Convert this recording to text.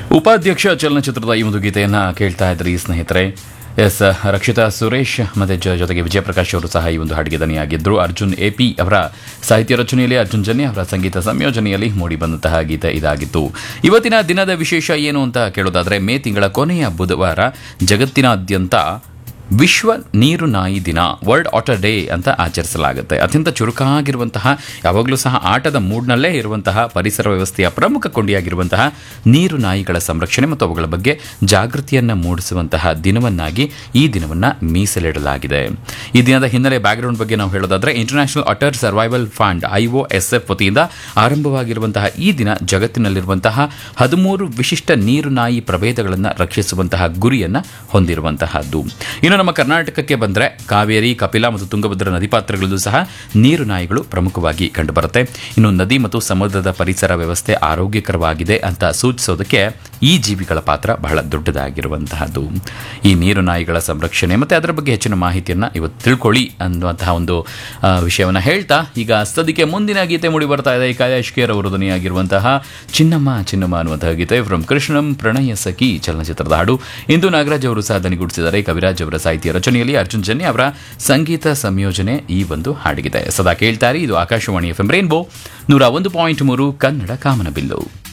ಉಪಾಧ್ಯಕ್ಷ ಚಲನಚಿತ್ರದ ಈ ಒಂದು ಗೀತೆಯನ್ನ ಕೇಳ್ತಾ ಇದ್ರಿ ಸ್ನೇಹಿತರೆ ಎಸ್ ರಕ್ಷಿತಾ ಸುರೇಶ್ ಮತ್ತೆ ಜ- ಜೊತೆಗೆ ವಿಜಯ ಪ್ರಕಾಶ್ ಅವರು ಸಹ ಈ ಒಂದು ಹಾಡಿಗೆ ದನಿಯಾಗಿದ್ದರು ಅರ್ಜುನ್ ಎ ಪಿ ಅವರ ಸಾಹಿತ್ಯ ರಚನೆಯಲ್ಲಿ ಅರ್ಜುನ್ ಜನ್ಯ ಅವರ ಸಂಗೀತ ಸಂಯೋಜನೆಯಲ್ಲಿ ಮೂಡಿ ಬಂದಂತಹ ಗೀತೆ ಇದಾಗಿತ್ತು ಇವತ್ತಿನ ದಿನದ ವಿಶೇಷ ಏನು ಅಂತ ಕೇಳೋದಾದ್ರೆ ಮೇ ತಿಂಗಳ ಕೊನೆಯ ಬುಧವಾರ ಜಗತ್ತಿನಾದ್ಯಂತ ವಿಶ್ವ ನೀರು ನಾಯಿ ದಿನ ವರ್ಲ್ಡ್ ವಾಟರ್ ಡೇ ಅಂತ ಆಚರಿಸಲಾಗುತ್ತೆ ಅತ್ಯಂತ ಚುರುಕಾಗಿರುವಂತಹ ಯಾವಾಗಲೂ ಸಹ ಆಟದ ಮೂಡ್ನಲ್ಲೇ ಇರುವಂತಹ ಪರಿಸರ ವ್ಯವಸ್ಥೆಯ ಪ್ರಮುಖ ಕೊಂಡಿಯಾಗಿರುವಂತಹ ನೀರು ನಾಯಿಗಳ ಸಂರಕ್ಷಣೆ ಮತ್ತು ಅವುಗಳ ಬಗ್ಗೆ ಜಾಗೃತಿಯನ್ನು ಮೂಡಿಸುವಂತಹ ದಿನವನ್ನಾಗಿ ಈ ದಿನವನ್ನು ಮೀಸಲಿಡಲಾಗಿದೆ ಈ ದಿನದ ಹಿನ್ನೆಲೆ ಬ್ಯಾಕ್ಗ್ರೌಂಡ್ ಬಗ್ಗೆ ನಾವು ಹೇಳೋದಾದ್ರೆ international otter survival fund I O S F ವತಿಯಿಂದ ಆರಂಭವಾಗಿರುವಂತಹ ಈ ದಿನ ಜಗತ್ತಿನಲ್ಲಿರುವಂತಹ ಹದಿಮೂರು ವಿಶಿಷ್ಟ ನೀರು ನಾಯಿ ಪ್ರಭೇದಗಳನ್ನು ರಕ್ಷಿಸುವಂತಹ ಗುರಿಯನ್ನು ಹೊಂದಿರುವಂತಹದ್ದು ಇನ್ನು ನಮ್ಮ ಕರ್ನಾಟಕಕ್ಕೆ ಬಂದರೆ ಕಾವೇರಿ ಕಪಿಲ ಮತ್ತು ತುಂಗಭದ್ರಾ ನದಿ ಪಾತ್ರಗಳಲ್ಲೂ ಸಹ ನೀರು ನಾಯಿಗಳು ಪ್ರಮುಖವಾಗಿ ಕಂಡುಬರುತ್ತೆ ಇನ್ನು ನದಿ ಮತ್ತು ಸಮುದ್ರದ ಪರಿಸರ ವ್ಯವಸ್ಥೆ ಆರೋಗ್ಯಕರವಾಗಿದೆ ಅಂತ ಸೂಚಿಸೋದಕ್ಕೆ ಈ ಜೀವಿಗಳ ಪಾತ್ರ ಬಹಳ ದೊಡ್ಡದಾಗಿರುವಂತಹದ್ದು ಈ ನೀರು ನಾಯಿಗಳ ಸಂರಕ್ಷಣೆ ಮತ್ತೆ ಅದರ ಬಗ್ಗೆ ಹೆಚ್ಚಿನ ಮಾಹಿತಿಯನ್ನು ಇವತ್ತು ತಿಳ್ಕೊಳ್ಳಿ ಅನ್ನುವಂತಹ ಒಂದು ಆ, ವಿಷಯವನ್ನ ಹೇಳ್ತಾ ಈಗ ಸದ್ಯಕ್ಕೆ ಮುಂದಿನ ಗೀತೆ ಮೂಡಿ ಬರ್ತಾ ಇದೆ ಕೈಲಾಶ್ ಕೇರ್ ಅವರು ಧ್ವನಿಯಾಗಿರುವಂತಹ ಚಿನ್ನಮ್ಮ ಚಿನ್ನಮ್ಮ ಅನ್ನುವಂತಹ ಗೀತೆ ಫ್ರಮ್ ಕೃಷ್ಣಂ ಪ್ರಣಯ ಸಖಿ ಚಲನಚಿತ್ರದ ಹಾಡು ಇಂದು ನಾಗರಾಜ್ ಅವರು ಸಹ ದನಿಗೂಡಿಸಿದ್ದಾರೆ ಕವಿರಾಜ್ ಅವರ ಸಾಹಿತ್ಯ ರಚನೆಯಲ್ಲಿ ಅರ್ಜುನ್ ಜನ್ಯ ಅವರ ಸಂಗೀತ ಸಂಯೋಜನೆ ಈ ಒಂದು ಹಾಡಿಗಿದೆ ಸದಾ ಕೇಳ್ತಾರೆ ಇದು ಆಕಾಶವಾಣಿ ಎಫ್ ಎಂ ರೇನ್ಬೋ ನೂರ ಒಂದು ಪಾಯಿಂಟ್ ಮೂರು ಕನ್ನಡ ಕಾಮನಬಿಲ್ಲು